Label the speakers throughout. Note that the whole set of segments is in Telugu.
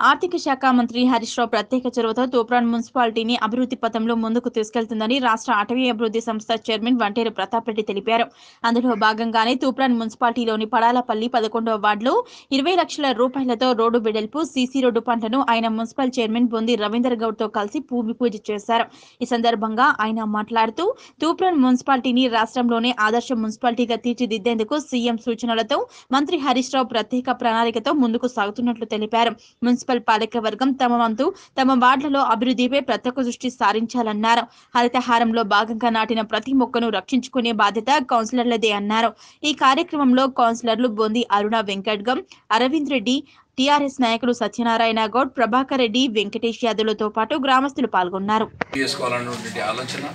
Speaker 1: ఆర్థిక శాఖ మంత్రి హరీష్ రావు ప్రత్యేక చొరవతో తూప్రాన్ మున్సిపాలిటీని అభివృద్ధి పథంలో ముందుకు తీసుకెళ్తుందని రాష్ట్ర అటవీ అభివృద్ధి సంస్థ చైర్మన్ వంటేరు ప్రతాప్ రెడ్డి తెలిపారు అందులో భాగంగానే తూప్రాన్ మున్సిపాలిటీలోని పడాలపల్లి పదకొండవ వార్డులో ఇరవై లక్షల రూపాయలతో రోడ్డు వెడల్పు సీసీ రోడ్డు పంటను ఆయన మున్సిపల్ చైర్మన్ బొంది రవీందర్ గౌడ్ తో కలిసి భూమి పూజ చేశారు ఈ సందర్భంగా ఆయన మాట్లాడుతూ తూప్రాన్ మున్సిపాలిటీని రాష్ట్రంలోనే ఆదర్శ మున్సిపాలిటీగా తీర్చిదిద్దేందుకు సీఎం సూచనలతో మంత్రి హరీష్ రావు ప్రత్యేక ప్రణాళికతో ముందుకు సాగుతున్నట్లు తెలిపారు మున్సిపల్ పాలక వర్గం తమ వంతు తమ వార్డులలో అభివృద్ధిపై ప్రత్యేక దృష్టి సారించాలన్నారు హరితహారంలో భాగంగా నాటిన ప్రతి మొక్కను రక్షించుకునే బాధ్యత కౌన్సిలర్లదే అన్నారు ఈ కార్యక్రమంలో కౌన్సిలర్లు బొంది అరుణ వెంకట్గం అరవింద్ రెడ్డి టీఆర్ఎస్ నాయకులు సత్యనారాయణ గౌడ్ ప్రభాకర్ రెడ్డి వెంకటేష్ యాదవ్లతో పాటు గ్రామస్తులు పాల్గొన్నారు
Speaker 2: చేసుకోవాలన్నటువంటి ఆలోచన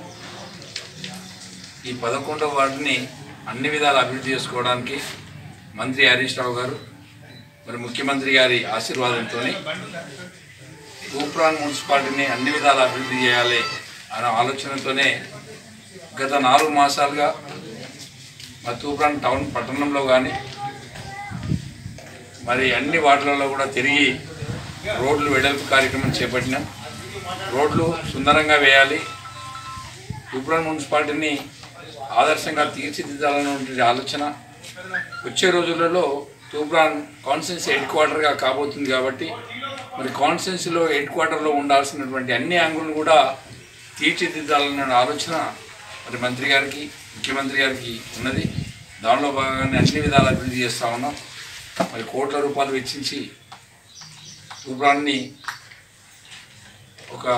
Speaker 2: ఈ పదకొండవ వార్డుని అన్ని విధాలు అభివృద్ధి చేసుకోవడానికి మంత్రి హరీష్ రావు గారు మరి ముఖ్యమంత్రి గారి ఆశీర్వాదంతో తూప్రాన్ మున్సిపాలిటీని అన్ని విధాలు అభివృద్ధి చేయాలి అనే ఆలోచనతోనే గత నాలుగు మాసాలుగా మా తూప్రాన్ టౌన్ పట్టణంలో కానీ మరి అన్ని వార్డులలో కూడా తిరిగి రోడ్లు వెడల్పు కార్యక్రమం చేపట్టినాం రోడ్లు సుందరంగా వేయాలి తూప్రాన్ మున్సిపాలిటీని ఆదర్శంగా తీర్చిదిద్దాలనేటువంటి ఆలోచన వచ్చే రోజులలో తూప్రాన్ కాన్స్టిట్యున్సీ హెడ్ క్వార్టర్గా కాబోతుంది కాబట్టి మరి కాన్స్టిట్యున్సీలో హెడ్ క్వార్టర్లో ఉండాల్సినటువంటి అన్ని అంగులు కూడా తీర్చిదిద్దాలనే ఆలోచన మరి మంత్రి గారికి ముఖ్యమంత్రి గారికి ఉన్నది దానిలో భాగంగానే అన్ని విధాలు అభివృద్ధి చేస్తూ ఉన్నాం మరి కోట్ల రూపాయలు వెచ్చించి తూప్రాన్ని ఒక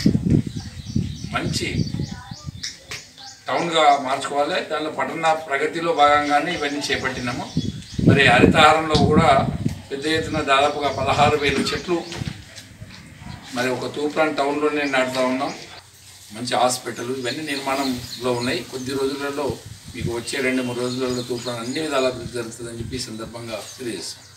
Speaker 2: మంచి టౌన్గా మార్చుకోవాలి దానిలో పట్టణ ప్రగతిలో భాగంగానే ఇవన్నీ చేపట్టినాము మరి హరితహారంలో కూడా పెద్ద ఎత్తున దాదాపుగా పదహారు వేల చెట్లు మరి ఒక తూప్రాన్ టౌన్లోనే నాటుతూ ఉన్నాం మంచి హాస్పిటల్ ఇవన్నీ నిర్మాణంలో ఉన్నాయి కొద్ది రోజులలో మీకు వచ్చే రెండు మూడు రోజులలో తూప్రాన్ అన్ని విధాల అభివృద్ధి జరుగుతుందని చెప్పి ఈ సందర్భంగా తెలియజేస్తాం